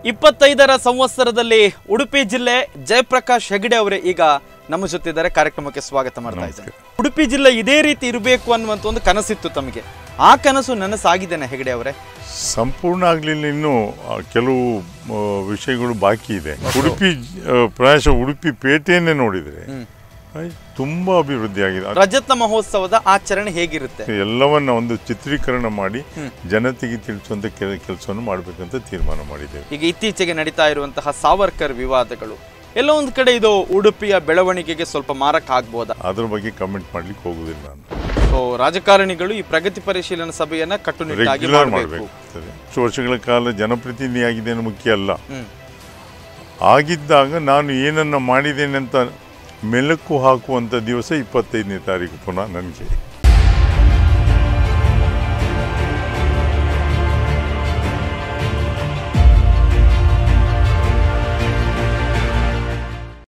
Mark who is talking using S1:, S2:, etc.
S1: ಇಪ್ಪತ್ತೈದರ ಸಂವತ್ಸರದಲ್ಲಿ ಉಡುಪಿ ಜಿಲ್ಲೆ ಜಯಪ್ರಕಾಶ್ ಹೆಗಡೆ ಅವರೇ ಈಗ ನಮ್ಮ ಜೊತೆ ಇದ್ದಾರೆ ಕಾರ್ಯಕ್ರಮಕ್ಕೆ ಸ್ವಾಗತ ಮಾಡ್ತಾ ಇದ್ದಾರೆ ಉಡುಪಿ ಜಿಲ್ಲೆ ಇದೇ ರೀತಿ ಇರಬೇಕು ಅನ್ನುವಂತ ಒಂದು ಕನಸಿತ್ತು ತಮಗೆ ಆ ಕನಸು ನನಸಾಗಿದ್ದೇನೆ ಹೆಗಡೆ ಅವರೇ
S2: ಸಂಪೂರ್ಣ ಆಗಲಿಲ್ಲ ಇನ್ನೂ ಆ, ಕೆಲವು ಆ, ವಿಷಯಗಳು ಬಾಕಿ ಇದೆ ಉಡುಪಿ ಆ, ಪ್ರಾಯಶಃ ಉಡುಪಿ ಪೇಟೆಯನ್ನೇ ನೋಡಿದರೆ ತುಂಬ ಅಭಿವೃದ್ಧಿ ಆಗಿದೆ ಅದು
S1: ರಜತ ಮಹೋತ್ಸವದ ಆಚರಣೆ ಹೇಗಿರುತ್ತೆ
S2: ಎಲ್ಲವನ್ನ ಒಂದು ಚಿತ್ರೀಕರಣ ಮಾಡಿ ಜನತೆಗೆ ತಿಳಿಸುವಂತ ಕೆಲ ಕೆಲಸವನ್ನು ಮಾಡಬೇಕಂತ ತೀರ್ಮಾನ ಮಾಡಿದ್ದೇವೆ
S1: ಈಗ ಇತ್ತೀಚೆಗೆ ನಡೀತಾ ಇರುವಂತಹ ಸಾವರ್ಕರ್ ವಿವಾದಗಳು ಎಲ್ಲ ಒಂದು ಕಡೆ ಇದು ಉಡುಪಿಯ ಬೆಳವಣಿಗೆಗೆ ಸ್ವಲ್ಪ ಮಾರಕ ಆಗ್ಬೋದಾ
S2: ಅದ್ರ ಬಗ್ಗೆ ಕಮೆಂಟ್ ಮಾಡ್ಲಿಕ್ಕೆ ಹೋಗುದಿಲ್ಲ ನಾನು
S1: ಸೊ ರಾಜಕಾರಣಿಗಳು ಈ ಪ್ರಗತಿ ಪರಿಶೀಲನಾ ಸಭೆಯನ್ನ ಕಟ್ಟುನಿಟ್ಟಾಗಿ
S2: ರೆಗ್ಯುಲರ್
S1: ಮಾಡಬೇಕು
S2: ಮಾಡಬೇಕಾಗ್ತದೆ ಇಷ್ಟು ವರ್ಷಗಳ ಕಾಲ ಜನಪ್ರತಿನಿಧಿ ಆಗಿದ್ದೇನೆ ಮುಖ್ಯ ಅಲ್ಲ
S1: ಹ್ಮ್
S2: ಆಗಿದ್ದಾಗ ನಾನು ಏನನ್ನ ಮಾಡಿದ್ದೇನೆ ಅಂತ ಮೆಲುಕು ಹಾಕುವಂಥ ದಿವಸ ಇಪ್ಪತ್ತೈದನೇ ತಾರೀಕು ಪುನಃ ನನಗೆ